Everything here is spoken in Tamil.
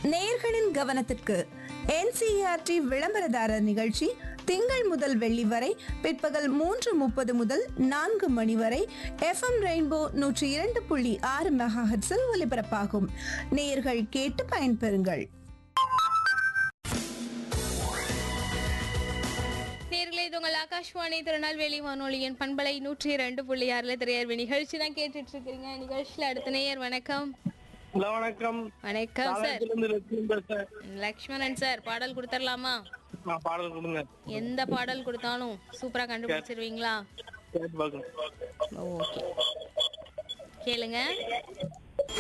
நேயர்களின் கவனத்திற்கு என்சிஆர்டி விளம்பரதாரர் நிகழ்ச்சி திங்கள் முதல் வெள்ளி வரை பிற்பகல் மூன்று முப்பது முதல் நான்கு மணி வரை எஃப்எம் ரெயின்போ நூற்றி இரண்டு புள்ளி ஆறு மெகாஹெட்ஸில் ஒலிபரப்பாகும் நேயர்கள் கேட்டு பயன்பெறுங்கள் நேர்களே இது உங்கள் ஆகாஷ்வாணி திருநெல்வேலி வானொலியின் பண்பலை நூற்றி இரண்டு புள்ளி ஆறுல திரையர்வு நிகழ்ச்சி தான் கேட்டுட்டு இருக்கீங்க நிகழ்ச்சியில அடுத்த நேயர் வணக்கம் ஹலோ வணக்கம் வணக்கம் சார் இருந்து லட்சுமி பேசுறேன் லக்ஷ்மணன் சார் பாடல் கொடுத்துடலாமா நான் பாடல் கொடுங்க எந்த பாடல் கொடுத்தாலும் சூப்பரா கண்டுபிடிச்சிருவீங்களா கேட்டு பார்க்கணும் ஓகே கேளுங்க